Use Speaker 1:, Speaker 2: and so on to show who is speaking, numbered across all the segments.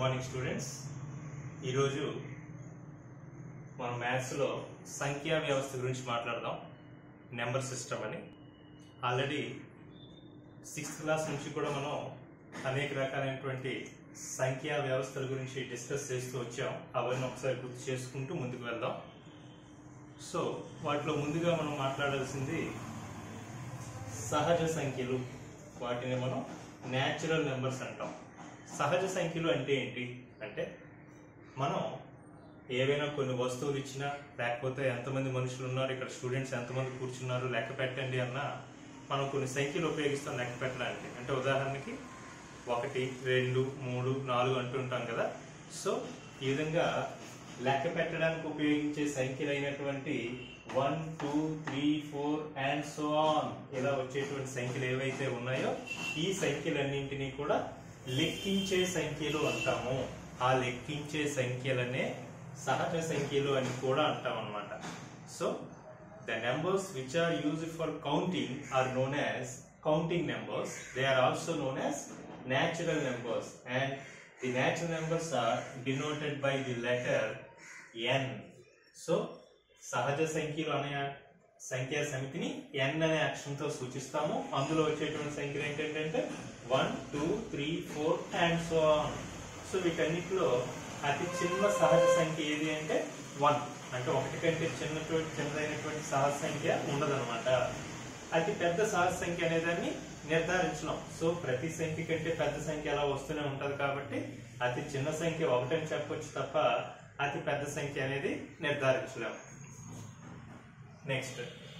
Speaker 1: morning students ఈరోజు మనం మ్యాథ్స్లో సంఖ్యా వ్యవస్థ గురించి మాట్లాడదాం నెంబర్ సిస్టమ్ అని ఆల్రెడీ సిక్స్త్ క్లాస్ నుంచి కూడా మనం అనేక రకాలైనటువంటి సంఖ్యా వ్యవస్థల గురించి డిస్కస్ చేస్తూ వచ్చాం అవన్నీ ఒకసారి గుర్తు చేసుకుంటూ ముందుకు వెళ్దాం సో వాటిలో ముందుగా మనం మాట్లాడాల్సింది సహజ సంఖ్యలు వాటిని మనం న్యాచురల్ నెంబర్స్ అంటాం సహజ సంఖ్యలు అంటే ఏంటి అంటే మనం ఏవైనా కొన్ని వస్తువులు ఇచ్చినా లేకపోతే ఎంతమంది మనుషులు ఉన్నారు ఇక్కడ స్టూడెంట్స్ ఎంతమంది కూర్చున్నారు లెక్క పెట్టండి అన్నా మనం కొన్ని సంఖ్యలు ఉపయోగిస్తాం లెక్క పెట్టడానికి అంటే ఉదాహరణకి ఒకటి రెండు మూడు నాలుగు అంటుంటాం కదా సో ఈ విధంగా లెక్క పెట్టడానికి ఉపయోగించే సంఖ్యలు అయినటువంటి one two three four and so on ఇలా వచ్చేటువంటి సంఖ్యలు ఏవైతే ఉన్నాయో ఈ సంఖ్యలన్నింటినీ కూడా లెక్కించే సంఖ్యలు అంటాము ఆ లెక్కించే సంఖ్యలనే సహజ సంఖ్యలు అని కూడా అంటాం అన్నమాట so the numbers which are used for counting are known as counting numbers they are also known as natural numbers and the natural numbers are denoted by the letter n so సహజ సంఖ్యలు అనే సంఖ్యా సమితిని n అనే అక్షరంతో సూచిస్తాము అందులో వచ్చేటువంటి సంఖ్యలు ఏంటంటే one two three four and so on so వీటన్నిటిలో అతి చిన్న సహజ సంఖ్య ఏది అంటే వన్ అంటే ఒకటి కంటే చిన్నటువంటి చిన్నదైనటువంటి సహజ సంఖ్య ఉండదన్నమాట అతి పెద్ద సహజ సంఖ్య అనేదాన్ని నిర్ధారించలేం సో ప్రతి సంఖ్య కంటే పెద్ద సంఖ్య అలా వస్తూనే ఉంటది కాబట్టి అతి చిన్న సంఖ్య ఒకటని చెప్పొచ్చు తప్ప అతి పెద్ద సంఖ్య అనేది నిర్ధారించలేం నెక్స్ట్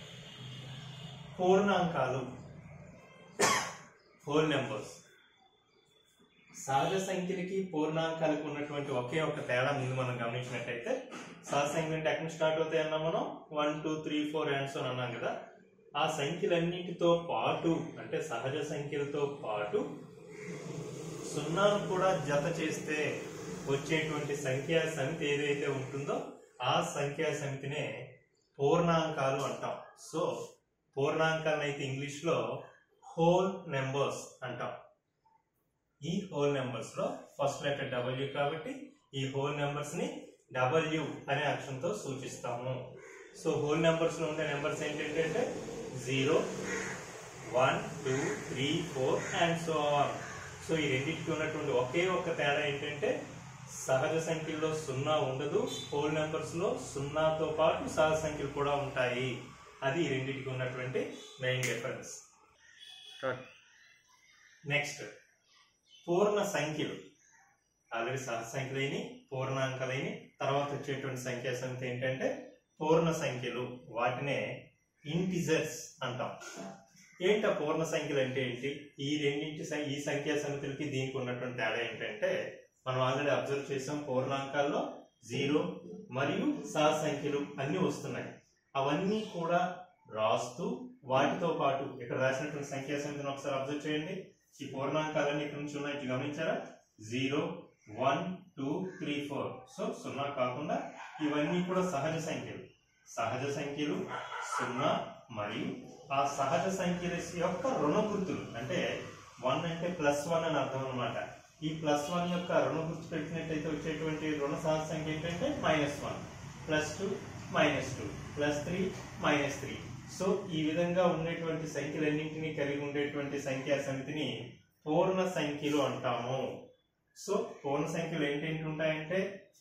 Speaker 1: పూర్ణాంకాలు హోల్ నెంబర్స్ సహజ సంఖ్యలకి పూర్ణాంకాలకు ఉన్నటువంటి ఒకే ఒక తేడా ముందు మనం గమనించినట్టయితే సహజ సంఖ్యలు అంటే ఎక్కడ స్టార్ట్ అవుతాయి అన్నా మనం one two three four ands అని అన్నాం కదా ఆ సంఖ్యలన్నిటితో పాటు అంటే సహజ సంఖ్యలతో పాటు సున్నాను కూడా జత చేస్తే వచ్చేటువంటి సంఖ్యా సమితి ఏదైతే ఉంటుందో ఆ సంఖ్యా సమితినే పూర్ణాంకాలు అంటాం సో పూర్ణాంకాలను అయితే ఇంగ్లీష్లో హోల్ నెంబర్స్ అంటాం ఈ హోల్ నెంబర్స్ లో ఫస్ట్ లెటర్ డబ్ల్యూ కాబట్టి ఈ హోల్ నెంబర్స్ ని డబ్ల్యూ అనే అక్షరంతో సూచిస్తాము సో హోల్ నెంబర్స్ లో ఉండే నెంబర్స్ ఏంటంటే zero one two three four and so on so ఈ రెండింటికి ఉన్నటువంటి ఒకే ఒక్క తేడా ఏంటంటే సహజ సంఖ్యల్లో సున్నా ఉండదు హోల్ నెంబర్స్ లో సున్నాతో పాటు సహజ సంఖ్యలు కూడా ఉంటాయి అది ఈ రెండింటికి ఉన్నటువంటి మెయిన్ డిఫరెన్స్ నెక్స్ట్ పూర్ణ సంఖ్యలు ఆల్రెడీ సహజ సంఖ్యలైన పూర్ణాంకాలైన తర్వాత వచ్చేటువంటి సంఖ్యా సమితి ఏంటంటే పూర్ణ సంఖ్యలు వాటినే ఇంటిజర్స్ అంటాం ఏంటి ఆ పూర్ణ సంఖ్యలు అంటే ఏంటి ఈ రెండింటి సం- ఈ సంఖ్యా సమితులకి దీనికి ఉన్నటువంటి తేడా ఏంటంటే మనం ఆల్రెడీ అబ్జర్వ్ చేసాం పూర్ణాంకాల్లో జీరో మరియు సహజ సంఖ్యలు అన్ని వస్తున్నాయి అవన్నీ కూడా రాస్తూ వాటితో పాటు ఇక్కడ రాసినటువంటి సంఖ్యా సమితిని ఒకసారి అబ్జర్వ్ చేయండి ఈ పూర్ణాంకాలన్నీ ఇక్కడ నుంచి ఉన్నాయి ఇది గమనించారా zero one two three four so సున్నా కాకుండా ఇవన్నీ కూడా సహజ సంఖ్యలు సహజ సంఖ్యలు సున్నా మరియు ఆ సహజ సంఖ్యల యొక్క రుణ గుర్తులు అంటే వన్ అంటే ప్లస్ వన్ అని అర్థం అనమాట ఈ ప్లస్ వన్ యొక్క రుణ గుర్తు పెట్టినట్టయితే వచ్చేటువంటి రుణ సహజ సంఖ్య ఏంటంటే minus one plus two minus two plus three minus three so ఈ విధంగా ఉండేటువంటి సంఖ్యలన్నింటినీ కలిగి ఉండేటువంటి సంఖ్యా సమితిని పూర్ణ సంఖ్యలు అంటాము సో పూర్ణ సంఖ్యలు ఏంటేంటి ఉంటాయంటే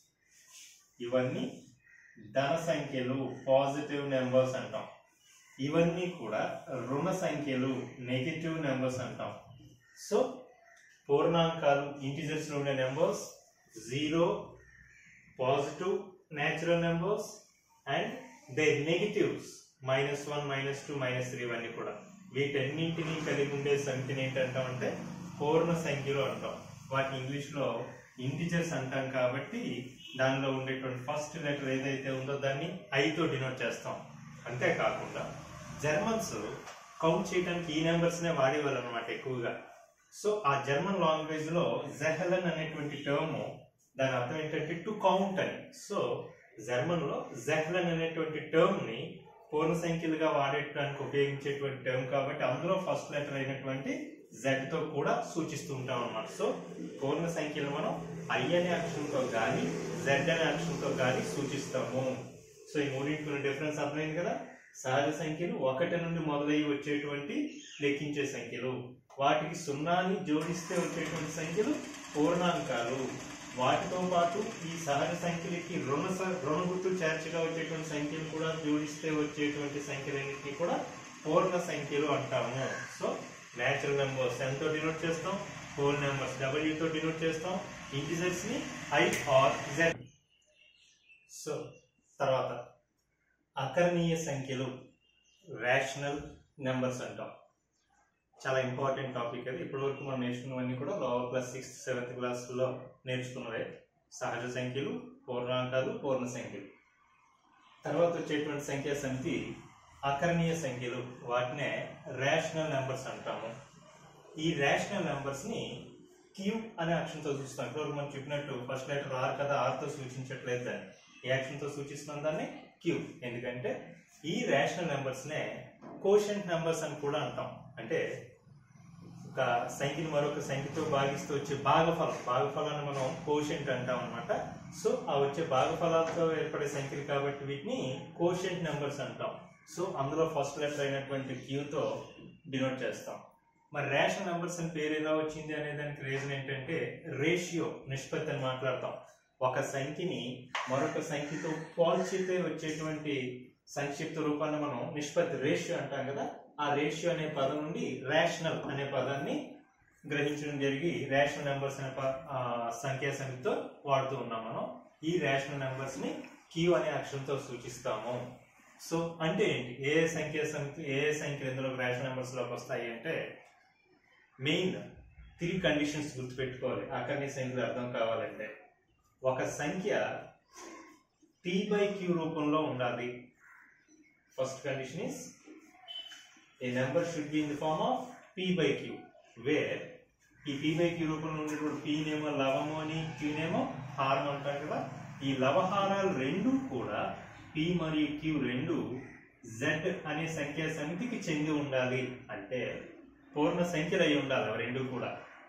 Speaker 1: ఇవన్నీ ధన సంఖ్యలు పాజిటివ్ నెంబర్స్ అంటాం ఇవన్నీ కూడా రుణ సంఖ్యలు నెగిటివ్ నెంబర్స్ అంటాం సో పూర్ణాంకాలు ఇంటిజర్స్ లో ఉండే numbers zero positive natural numbers and the negatives minus one minus two minus three ఇవన్నీ కూడా వీటన్నింటినీ కలిగి ఉండే సంఖ్యని ఏంటంటాం అంటే పూర్ణ సంఖ్యలు అంటాం వాటిని ఇంగ్లీష్లో ఇంటిజర్స్ అంటాం కాబట్టి దానిలో ఉండేటువంటి ఫస్ట్ లెటర్ ఏదైతే ఉందో దాన్ని ఐతో డినోట్ చేస్తాం అంతేకాకుండా జర్మన్స్ కౌంట్ చేయడానికి ఈ నెంబర్స్ నే వాడేవాళ్ళు అనమాట ఎక్కువగా సో ఆ జర్మన్ లాంగ్వేజ్ లో జెహలన్ అనేటువంటి టర్మ్ దాని అర్థం ఏంటంటే టు కౌంట్ అని సో జర్మన్ లో జెహలన్ అనేటువంటి టర్మ్ ని పూర్ణ సంఖ్యలుగా వాడేటానికి ఉపయోగించేటువంటి టర్మ్ కాబట్టి అందులో ఫస్ట్ లెటర్ అయినటువంటి జెడ్ తో కూడా సూచిస్తూ ఉంటాం అన్నమాట సో పూర్ణ సంఖ్యలు మనం ఐ అనే అక్షరంతో గాని జెడ్ అనే అక్షరంతో గాని సూచిస్తాము సో ఈ మూడింటికి డిఫరెన్స్ అర్థమైంది కదా సహజ సంఖ్యలు ఒకటి నుండి మొదలయ్యి వచ్చేటువంటి లెక్కించే సంఖ్యలు వాటికి సున్నాని జోడిస్తే వచ్చేటువంటి సంఖ్యలు పూర్ణాంకాలు వాటితో పాటు ఈ సహజ సంఖ్యలకి రుణ స- రుణ గుర్తు చేర్చగా వచ్చేటువంటి సంఖ్యలు కూడా జోడిస్తే వచ్చేటువంటి సంఖ్యలన్నింటినీ కూడా పూర్ణ సంఖ్యలు అంటాము సో న్యాచురల్ నెంబర్స్ ఎంతో డినోట్ చేస్తాం హోల్ నెంబర్స్ డబ్ల్యూ తో డినోట్ చేస్తాం ఇంటిజర్స్ ని ఐ ఆర్ జెడ్ సో తర్వాత అకరణీయ సంఖ్యలు రేషనల్ నెంబర్స్ అంటాం చాలా ఇంపార్టెంట్ టాపిక్ అది ఇప్పటి వరకు మనం నేర్చుకున్నవన్నీ కూడా లోవర్ క్లాస్ సిక్స్త్ సెవెంత్ క్లాస్లో నేర్చుకున్నవే సహజ సంఖ్యలు పూర్ణాంకాలు పూర్ణ సంఖ్యలు తర్వాత వచ్చేటువంటి సంఖ్యా సమితి అకరణీయ సంఖ్యలు వాటినే రేషనల్ నెంబర్స్ అంటాము ఈ రేషనల్ నెంబర్స్ ని క్యూ అనే అక్షరంతో సూచిస్తాం ఇప్పుడు మనం చెప్పినట్టు ఫస్ట్ లెటర్ ఆర్ కదా R తో సూచించట్లేదు దాన్ని ఏ అక్షరంతో సూచిస్తున్నాం దాన్ని క్యూ ఎందుకంటే ఈ రేషనల్ నెంబర్స్ నే కోషంట్ నెంబర్స్ అని కూడా అంటాం అంటే ఒక సంఖ్యని మరొక సంఖ్యతో భాగిస్తూ వచ్చే భాగఫలం భాగఫలాన్ని మనం కోషంట్ అంటాం అనమాట సో ఆ వచ్చే భాగఫలాలతో ఏర్పడే సంఖ్యలు కాబట్టి వీటిని కోషంట్ నెంబర్స్ అంటాం సో అందులో ఫస్ట్ లెటర్ అయినటువంటి క్యూతో డినోట్ చేస్తాం మరి రేషనల్ నెంబర్స్ అని పేరు ఎలా వచ్చింది అనే దానికి రీజన్ ఏంటంటే రేషియో నిష్పత్తి అని మాట్లాడతాం ఒక సంఖ్యని మరొక సంఖ్యతో పోల్చితే వచ్చేటువంటి సంక్షిప్త రూపాన్ని మనం నిష్పత్తి రేషియో అంటాం కదా ఆ రేషియో అనే పదం నుండి రేషనల్ అనే పదాన్ని గ్రహించడం జరిగి రేషనల్ నెంబర్స్ అనే ప- ఆ, సంఖ్యా సమితితో వాడుతూ ఉన్నాం మనం ఈ రేషనల్ నెంబర్స్ ని క్యూ అనే అక్షరంతో సూచిస్తాము సో అంటే ఏంటి ఏ ఏ సంఖ్యా సమితి ఏ ఏ సంఖ్యలు ఇందులో రేషనల్ నెంబర్స్ లోకి వస్తాయి అంటే మెయిన్ త్రీ కండిషన్స్ గుర్తుపెట్టుకోవాలి అక్కడనే సంఖ్యలు అర్థం కావాలంటే ఒక సంఖ్య టీ బై క్యూ రూపంలో ఉండాలి first condition is a number should be in the form of P by Q where ఈ పీ బై క్యూ రూపంలో ఉండేటువంటి పీ నేమో లవము అని క్యూ నేమో హారం అంటాం కదా ఈ లవహారాలు రెండు కూడా పి మరియు క్యూ రెండు జెడ్ అనే సంఖ్యా సమితికి చెంది ఉండాలి అంటే పూర్ణ సంఖ్యలు అయి ఉండాలి అవి రెండు కూడా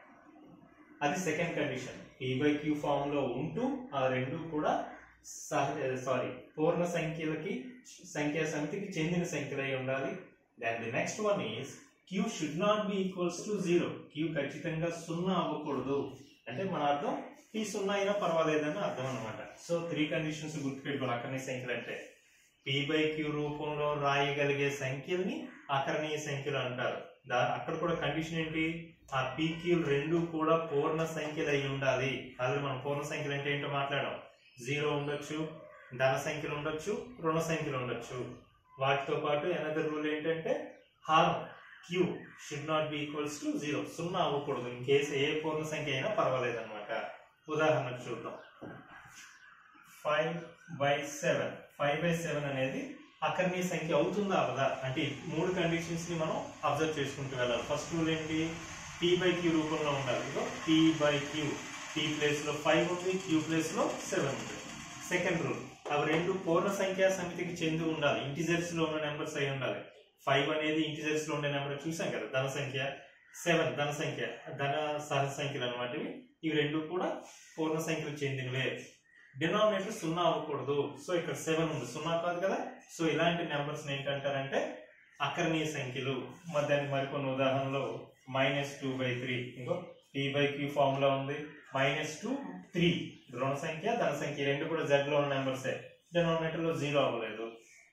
Speaker 1: అది second condition P by Q form లో ఉంటూ ఆ రెండు కూడా సారీ పూర్ణ సంఖ్యలకి సంఖ్యా సమితికి చెందిన సంఖ్యలు అయి ఉండాలి then the next one is Q should not be equals to zero Q ఖచ్చితంగా సున్నా అవ్వకూడదు అంటే మన అర్థం పీ సున్నా అయినా పర్వాలేదని అర్థం అనమాట సో త్రీ కండిషన్స్ గుర్తుపెట్టుకోవాలి అక్కడనే సంఖ్యలు అంటే పీ బై క్యూ రూపంలో రాయగలిగే సంఖ్యల్ని అకరణీయ సంఖ్యలు అంటారు దా అక్కడ కూడా కండిషన్ ఏంటి ఆ పీక్యూ రెండు కూడా పూర్ణ సంఖ్యలు అయి ఉండాలి ఆల్రెడీ మనం పూర్ణ సంఖ్యలు అంటే ఏంటో మాట్లాడాం జీరో ఉండొచ్చు ధన సంఖ్యలు ఉండొచ్చు రుణ సంఖ్యలు ఉండొచ్చు వాటితో పాటు ఎనదర్ రూల్ ఏంటంటే హారం Q should not be equals to zero సున్నా అవ్వకూడదు ఇన్ కేసు ఏ పూర్ణ సంఖ్య అయినా పర్వాలేదు అనమాట ఉదాహరణకు చూద్దాం five by seven five by seven అనేది అకర్ణీయ సంఖ్య అవుతుందా అవదా అంటే ఈ మూడు కండిషన్స్ ని మనం అబ్జర్వ్ చేసుకుంటూ వెళ్ళాలి ఫస్ట్ రూల్ ఏంటి పీ బై క్యూ రూపంలో ఉండాలి ఇదిగో P by Q P place లో ఫైవ్ ఉంది క్యూ ప్లేస్ లో సెవెన్ ఉంది సెకండ్ రూల్ అవి రెండు పూర్ణ సంఖ్యా సమితికి చెంది ఉండాలి ఇంటిజర్స్ లో ఉన్న నెంబర్స్ అయి ఉండాలి ఫైవ్ అనేది ఇంటిజర్స్ లో ఉండే నెంబర్ చూసాం కదా ధన సంఖ్య సెవెన్ ధన సంఖ్య ధన సహజ సంఖ్యలు అనమాట ఇవి ఇవి రెండు కూడా పూర్ణ సంఖ్యలకు చెందినవే డినామినేటర్ సున్నా అవ్వకూడదు సో ఇక్కడ సెవెన్ ఉంది సున్నా కాదు కదా సో ఇలాంటి నెంబర్స్ ఏంటంటారంటే అకరణీయ సంఖ్యలు మరి దానికి మరికొన్ని ఉదాహరణలు మైనస్ టూ బై త్రీ ఇంకో టీ బై క్యూ ఫార్ములా ఉంది మైనస్ టూ త్రీ రుణ సంఖ్య ధన సంఖ్య ఈ రెండు కూడా జెడ్ లో ఉన్న నెంబర్సే డినామినేటర్ లో జీరో అవ్వలేదు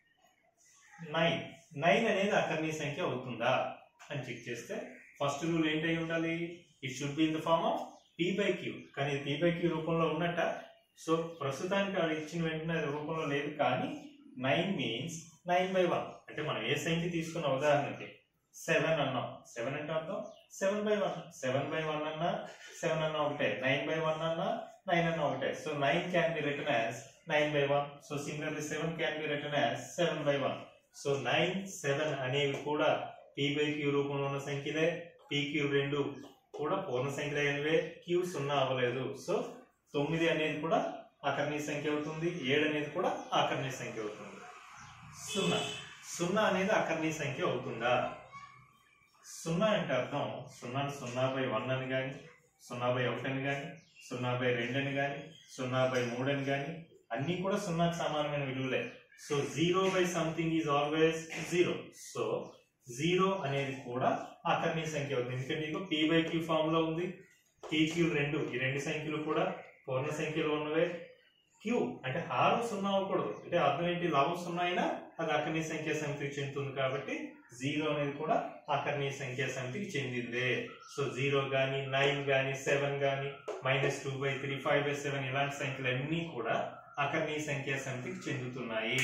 Speaker 1: నైన్ నైన్ అనేది అకర్ణీయ సంఖ్య అవుతుందా అని చెక్ చేస్తే ఫస్ట్ రూల్ ఏంటై ఉండాలి it should be in the form of P by Q కానీ పీ బై క్యూ రూపంలో ఉన్నట్ట సో ప్రస్తుతానికి ఆవిడ ఇచ్చిన వెంటనే అది రూపంలో లేదు కానీ nine means nine by one అంటే మనం ఏ సంఖ్య తీసుకున్న ఉదాహరణకి సెవెన్ అన్నాం సెవెన్ అంటే అర్థం seven by one seven by one అన్నా సెవెన్ అన్న ఒకటే నైన్ బై వన్ అన్నా నైన్ అన్న ఒకటే so nine can be written as nine by one so similarly seven can be written as seven by one so nine seven అనేవి కూడా P by Q రూపంలో ఉన్న సంఖ్యలే పీ క్యూ రెండు కూడా పూర్ణ సంఖ్యలు అయినవే క్యూ సున్నా అవ్వలేదు సో తొమ్మిది అనేది కూడా ఆకర్ణీయ సంఖ్య అవుతుంది ఏడు అనేది కూడా ఆకర్ణీయ సంఖ్య అవుతుంది సున్నా సున్నా అనేది ఆకర్ణీయ సంఖ్య అవుతుందా సున్నా అంటే అర్థం సున్నాను సున్నా బై వన్ అని కానీ సున్నా బై ఒకటి అని కానీ సున్నా బై రెండు అని కానీ సున్నా బై మూడు అని కానీ అన్నీ కూడా సున్నాకు సమానమైన విలువలే so zero by something is always zero so zero అనేది కూడా అకర్ణీయ సంఖ్య అవుతుంది ఎందుకంటే ఇదిగో పీ బై క్యూ ఫామ్ లో ఉంది పీ క్యూ రెండు ఈ రెండు సంఖ్యలు కూడా పూర్ణ సంఖ్యలో ఉన్నవే క్యూ అంటే హారం సున్నా అవ్వకూడదు అంటే అర్థం ఏంటి లవం సున్నా అయినా అది అకర్ణీయ సంఖ్యా సమితికి చెందుతుంది కాబట్టి జీరో అనేది కూడా అకర్ణీయ సంఖ్యా సమితికి చెందిందే సో జీరో కానీ నైన్ కానీ సెవెన్ కానీ minus two by three five by seven ఇలాంటి సంఖ్యలన్నీ కూడా అకర్ణీయ సంఖ్యా సమితికి చెందుతున్నాయి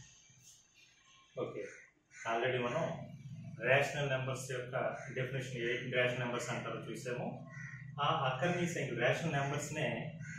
Speaker 1: ఓకే ఆల్రెడీ మనం రేషనల్ నెంబర్స్ యొక్క డెఫినేషన్ ఏ రేషనల్ నెంబర్స్ అంటారో చూసాము ఆ అకర్ణీయ సంఖ్య రేషనల్ నెంబర్స్ నే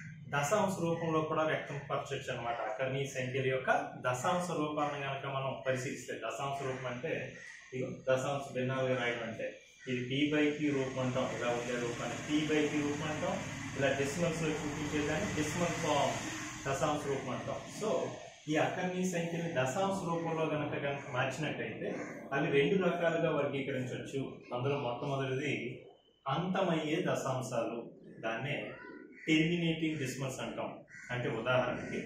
Speaker 1: దశాంశ రూపంలో కూడా వ్యక్తపరచవచ్చు అనమాట అకర్ణీయ సంఖ్యల యొక్క దశాంశ రూపాన్ని కనుక మనం పరిశీలిస్తే దశాంశ రూపం అంటే ఇదిగో దశాంశ భిన్నాలుగా రాయడం అంటే ఇది పీ బై క్యూ రూపం అంటాం ఇలా ఉండే రూపాన్ని పీ బై క్యూ రూపం అంటాం ఇలా డెసిమల్స్ లో చూపించేదాన్ని డెసిమల్ ఫామ్ దశాంశ రూపం అంటాం సో ఈ అకర్ణీయ సంఖ్యని దశాంశ రూపంలో కనుక కనుక మార్చినట్టయితే అవి రెండు రకాలుగా వర్గీకరించవచ్చు అందులో మొట్టమొదటిది అంతమయ్యే దశాంశాలు దాన్నే టెర్మినేటింగ్ డిస్మల్స్ అంటాం అంటే ఉదాహరణకి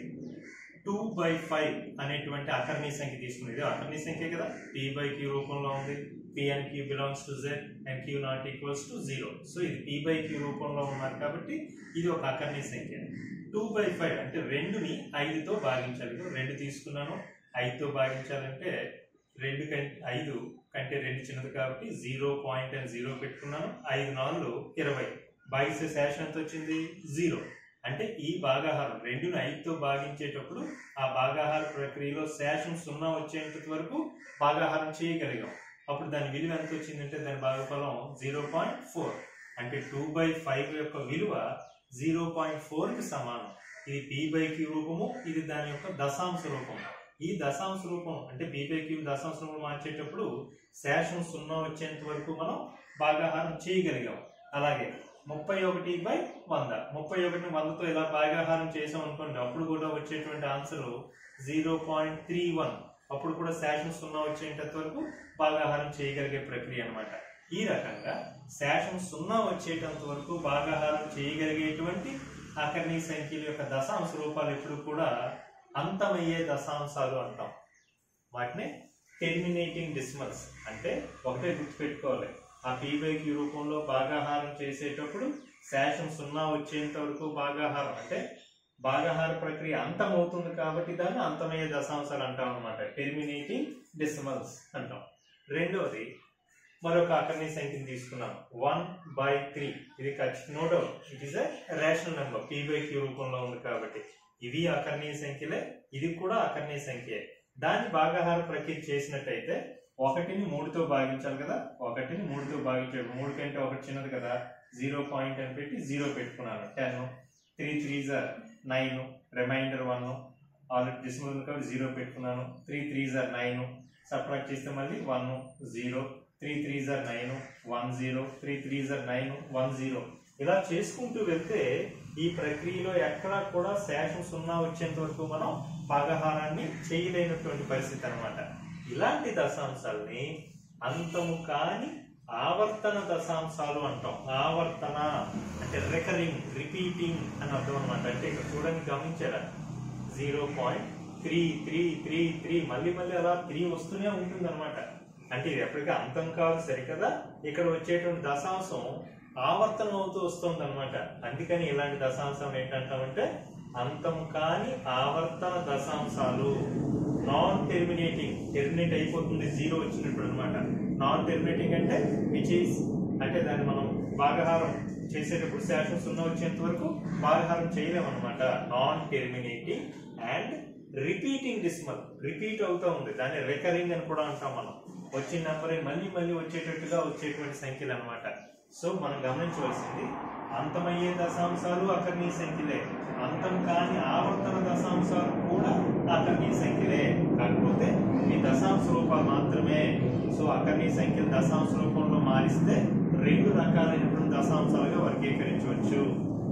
Speaker 1: టూ బై ఫైవ్ అనేటువంటి అకర్ణీయ సంఖ్య తీసుకునేది అకర్ణీయ సంఖ్య కదా పీ బై క్యూ రూపంలో ఉంది P and Q belongs to Z and Q not equals to zero so ఇది పీ బై క్యూ రూపంలో ఉన్నారు కాబట్టి ఇది ఒక అకర్ణీయ సంఖ్య టూ బై ఫైవ్ అంటే రెండుని ఐదుతో భాగించాలి ఇదిగో రెండు తీసుకున్నాను ఐదుతో భాగించాలంటే రెండు కంటే ఐదు కంటే రెండు చిన్నది కాబట్టి జీరో పాయింట్ అండ్ జీరో పెట్టుకున్నాను ఐదు నాలుగు ఇరవై భాగిస్తే శేషం ఎంత వచ్చింది జీరో అంటే ఈ భాగాహారం రెండుని ఐదుతో భాగించేటప్పుడు ఆ భాగాహార ప్రక్రియలో శేషం సున్నా వచ్చేంత వరకు భాగాహారం చేయగలిగాం అప్పుడు దాని విలువ ఎంత వచ్చిందంటే దాని భాగఫలం జీరో పాయింట్ ఫోర్ అంటే టూ బై ఫైవ్ యొక్క విలువ జీరో పాయింట్ ఫోర్కి సమానం ఇది పీ బై క్యూ రూపము ఇది దాని యొక్క దశాంశ రూపం ఈ దశాంశ రూపం అంటే పీ బై క్యూ దశాంశ రూపం మార్చేటప్పుడు శేషం సున్నా వచ్చేంత వరకు మనం భాగాహారం చేయగలిగాం అలాగే ముప్పై ఒకటి బై వంద ముప్పై ఒకటిని వందతో ఇలా భాగాహారం చేసాం అనుకోండి అప్పుడు కూడా వచ్చేటువంటి answer zero point three one అప్పుడు కూడా శేషం సున్నా వచ్చేంత వరకు భాగాహారం చేయగలిగే ప్రక్రియ అన్నమాట ఈ రకంగా శేషం సున్నా వచ్చేటంత వరకు భాగాహారం చేయగలిగేటువంటి అకర్ణీ సంఖ్యల యొక్క దశాంశ రూపాలు ఎప్పుడు కూడా అంతమయ్యే దశాంశాలు అంటాం వాటిని టెర్మినేటింగ్ డిస్మల్స్ అంటే ఒకటే గుర్తుపెట్టుకోవాలి ఆ పీ బై క్యూ రూపంలో భాగాహారం చేసేటప్పుడు శేషం సున్నా వచ్చేంత వరకు భాగాహారం అంటే భాగాహార ప్రక్రియ అంతమవుతుంది కాబట్టి దాన్ని అంతమయ్యే దశాంశాలు అంటాం అనమాట టెర్మినేటింగ్ డెసిమల్స్ అంటాం రెండవది మరొక అకర్ణీయ సంఖ్యను తీసుకున్నాం వన్ బై త్రీ ఇది ఖచ్చితంగా no doubt it is a rational number P by Q రూపంలో ఉంది కాబట్టి ఇవి అకర్ణీయ సంఖ్యలే ఇది కూడా అకర్ణీయ సంఖ్యే దాన్ని భాగాహార ప్రక్రియ చేసినట్టయితే ఒకటిని మూడుతో భాగించాలి కదా ఒకటిని మూడుతో భాగించాడు మూడు కంటే ఒకటి చిన్నది కదా జీరో పాయింట్ అని పెట్టి జీరో పెట్టుకున్నాను టెన్ త్రీ త్రీ జార్ nine remainder one already decimal కాబట్టి జీరో పెట్టుకున్నాను త్రీ త్రీ జార్ నైన్ సబ్ట్రాక్ట్ చేస్తే మళ్ళీ వన్ జీరో త్రీ త్రీ జార్ nine one zero three three జార్ నైన్ వన్ జీరో ఇలా చేసుకుంటూ వెళ్తే ఈ ప్రక్రియలో ఎక్కడా కూడా శేషం సున్నా వచ్చేంత వరకు మనం భాగాహారాన్ని చేయలేనటువంటి పరిస్థితి అన్నమాట ఇలాంటి దశాంశాలని అంతము కాని ఆవర్తన దశాంశాలు అంటాం ఆవర్తన అంటే రికరింగ్ రిపీటింగ్ అని అర్థం అనమాట అంటే ఇక్కడ చూడండి గమనించారా zero point three three three three మళ్ళీ మళ్ళీ అలా త్రీ వస్తూనే ఉంటుంది అనమాట అంటే ఇది ఎప్పటికీ అంతం కాదు సరికదా ఇక్కడ వచ్చేటువంటి దశాంశం ఆవర్తనం అవుతూ వస్తుంది అనమాట అందుకని ఇలాంటి దశాంశం ఏంటంటామంటే అంతం కాని ఆవర్తన దశాంశాలు నాన్ టెర్మినేటింగ్ టెర్మినేట్ అయిపోతుంది జీరో వచ్చినప్పుడు అనమాట నాన్ టెర్మినేటింగ్ అంటే విచ్ ఈస్ అంటే దాన్ని మనం భాగహారం చేసేటప్పుడు శేషం సున్నా వచ్చేంత వరకు భాగహారం చేయలేము అనమాట non terminating and repeating decimal repeat అవుతా ఉంది దాన్ని రికరింగ్ అని కూడా అంటాం మనం వచ్చిన నెంబర్ మళ్ళీ మళ్ళీ వచ్చేటట్టుగా వచ్చేటువంటి సంఖ్యలు అన్నమాట సో మనం గమనించవలసింది అంతమయ్యే దశాంశాలు అకర్ణీయ సంఖ్యలే అంతం కాని ఆవర్తన దశాంశాలు కూడా అకర్ణీయ సంఖ్యలే కాకపోతే ఈ దశాంశ రూపాలు మాత్రమే సో అకర్ణీయ సంఖ్యలు దశాంశ రూపంలో మారిస్తే రెండు రకాలైనటువంటి దశాంశాలుగా వర్గీకరించవచ్చు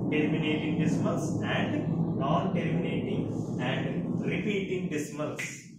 Speaker 1: terminating decimals and non terminating and repeating decimals